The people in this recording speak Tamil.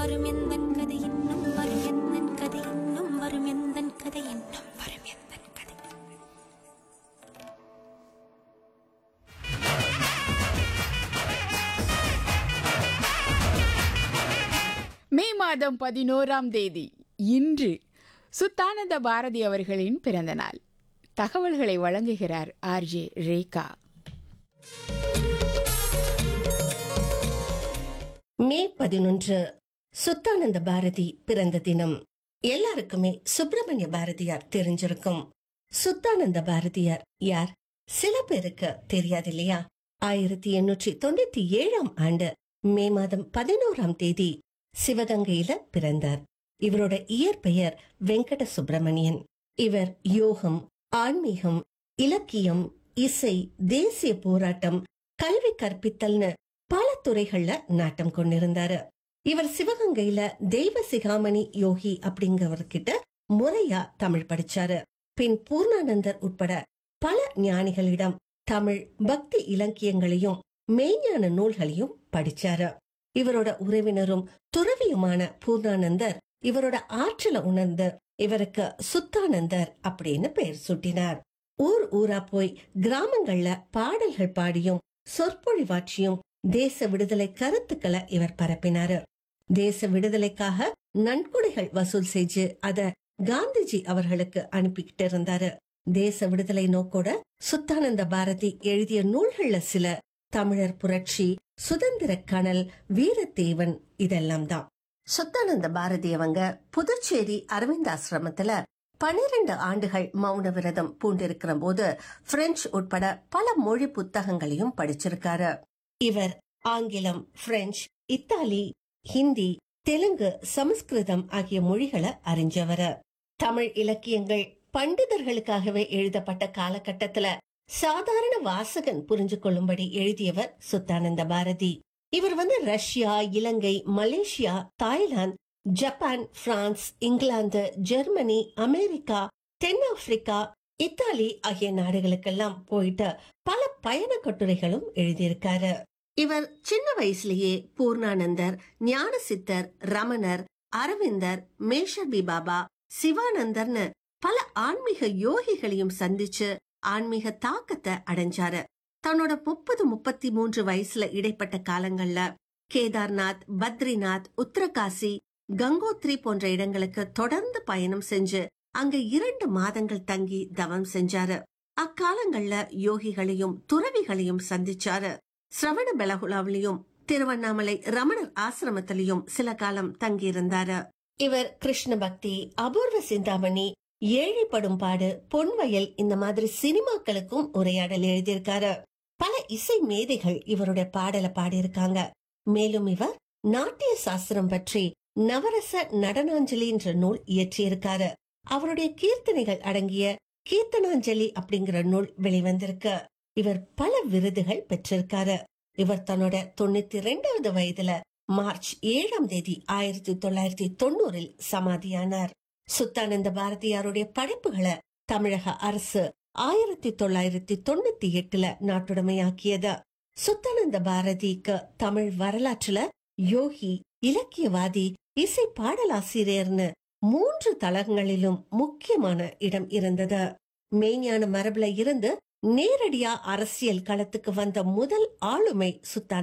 வரும் எந்தன் கதை இன்னும் வரும் எந்தன் கதை இன்னும் வரும் எந்தன் கதை இன்னும் வரும் எந்தன் கதை மே மாதம் பதினோராம் தேதி இன்று சுத்தானந்த பாரதி அவர்களின் பிறந்த நாள் தகவல்களை வழங்குகிறார் ஆர்ஜே ரேகா மே பதினொன்று சுத்தானந்த பாரதி பிறந்த தினம் எல்லாருக்குமே சுப்பிரமணிய பாரதியார் தெரிஞ்சிருக்கும் சுத்தானந்த பாரதியார் யார் சில பேருக்கு தெரியாது இல்லையா ஆயிரத்தி எண்ணூற்றி தொண்ணூத்தி ஏழாம் ஆண்டு மே மாதம் பதினோராம் தேதி சிவகங்கையில பிறந்தார் இவரோட இயற்பெயர் வெங்கட சுப்பிரமணியன் இவர் யோகம் ஆன்மீகம் இலக்கியம் இசை தேசிய போராட்டம் கல்வி கற்பித்தல்னு பல துறைகள்ல நாட்டம் கொண்டிருந்தாரு இவர் சிவகங்கையில தெய்வ சிகாமணி யோகி அப்படிங்கிறவர்கிட்ட முறையா தமிழ் படிச்சாரு பின் பூர்ணானந்தர் உட்பட பல ஞானிகளிடம் தமிழ் பக்தி இலக்கியங்களையும் மெய்ஞான நூல்களையும் படிச்சாரு இவரோட உறவினரும் துறவியுமான பூர்ணானந்தர் இவரோட ஆற்றல உணர்ந்து இவருக்கு சுத்தானந்தர் அப்படின்னு பெயர் சூட்டினார் ஊர் ஊரா போய் கிராமங்கள்ல பாடல்கள் பாடியும் சொற்பொழிவாற்றியும் தேச விடுதலை கருத்துக்களை இவர் பரப்பினாரு தேச விடுதலைக்காக நன்கொடைகள் வசூல் செஞ்சு அத காந்திஜி அவர்களுக்கு அனுப்பிக்கிட்டு இருந்தாரு தேச விடுதலை நோக்கோட சுத்தானந்த பாரதி எழுதிய நூல்கள்ல சில தமிழர் புரட்சி சுதந்திர கனல் வீரத்தேவன் இதெல்லாம் தான் சுத்தானந்த பாரதி அவங்க புதுச்சேரி அரவிந்தாசிரமத்துல பனிரெண்டு ஆண்டுகள் மௌன விரதம் பூண்டிருக்கிற போது பிரெஞ்சு உட்பட பல மொழி புத்தகங்களையும் படிச்சிருக்காரு இவர் ஆங்கிலம் பிரெஞ்சு இத்தாலி ஹிந்தி தெலுங்கு சமஸ்கிருதம் ஆகிய மொழிகளை அறிஞ்சவர் தமிழ் இலக்கியங்கள் பண்டிதர்களுக்காகவே எழுதப்பட்ட காலகட்டத்துல சாதாரண வாசகன் புரிஞ்சு கொள்ளும்படி எழுதியவர் சுத்தானந்த பாரதி இவர் வந்து Russia Ilangai Malaysia Thailand Japan France England Germany America தென்னாப்பிரிக்கா இத்தாலி ஆகிய நாடுகளுக்கெல்லாம் போயிட்டு பல பயண கட்டுரைகளும் எழுதியிருக்காரு இவர் சின்ன வயசுலயே பூர்ணானந்தர் ஞானசித்தர் ரமணர் அரவிந்தர் மேஷபி பாபா சிவானந்தர்னு பல ஆன்மீக யோகிகளையும் சந்திச்சு ஆன்மீக தாக்கத்தை அடைஞ்சாரு தன்னோட முப்பது முப்பத்தி மூன்று வயசுல இடைப்பட்ட காலங்கள்ல கேதார்நாத் பத்ரிநாத் உத்தரகாசி கங்கோத்ரி போன்ற இடங்களுக்கு தொடர்ந்து பயணம் செஞ்சு அங்க இரண்டு மாதங்கள் தங்கி தவம் செஞ்சாரு அக்காலங்கள்ல யோகிகளையும் துறவிகளையும் சந்திச்சாரு சிரவண பெலகுலாவிலையும் திருவண்ணாமலை ரமணர் ஆசிரமத்திலையும் சில காலம் தங்கியிருந்தாரு இவர் கிருஷ்ண பக்தி அபூர்வ சிந்தாமணி ஏழைப்படும் பாடு பொன்வயல் இந்த மாதிரி சினிமாக்களுக்கும் உரையாடல் எழுதியிருக்காரு பல இசை மேதைகள் இவருடைய பாடலை பாடியிருக்காங்க மேலும் இவர் நாட்டிய சாஸ்திரம் பற்றி நவரச நடனாஞ்சலி என்ற நூல் இயற்றியிருக்காரு அவருடைய கீர்த்தனைகள் அடங்கிய கீர்த்தனாஞ்சலி அப்படிங்கிற நூல் வெளிவந்திருக்கு இவர் பல விருதுகள் பெற்றிருக்காரு இவர் தன்னோட தொண்ணூத்தி ரெண்டாவது வயதுல மார்ச் ஏழாம் தேதி ஆயிரத்தி தொள்ளாயிரத்தி தொண்ணூறில் சமாதியானார் சுத்தானந்த பாரதியாருடைய படைப்புகளை தமிழக அரசு ஆயிரத்தி தொள்ளாயிரத்தி தொண்ணூத்தி எட்டுல நாட்டுடைமையாக்கியது சுத்தானந்த பாரதிக்கு தமிழ் வரலாற்றுல யோகி இலக்கியவாதி இசை பாடலாசிரியர்னு மூன்று தளங்களிலும் முக்கியமான இடம் இருந்தது மெய்ஞான மரபுல இருந்து நேரடியா அரசியல் களத்துக்கு வந்த முதல் ஆளுமை சுத்தானந்த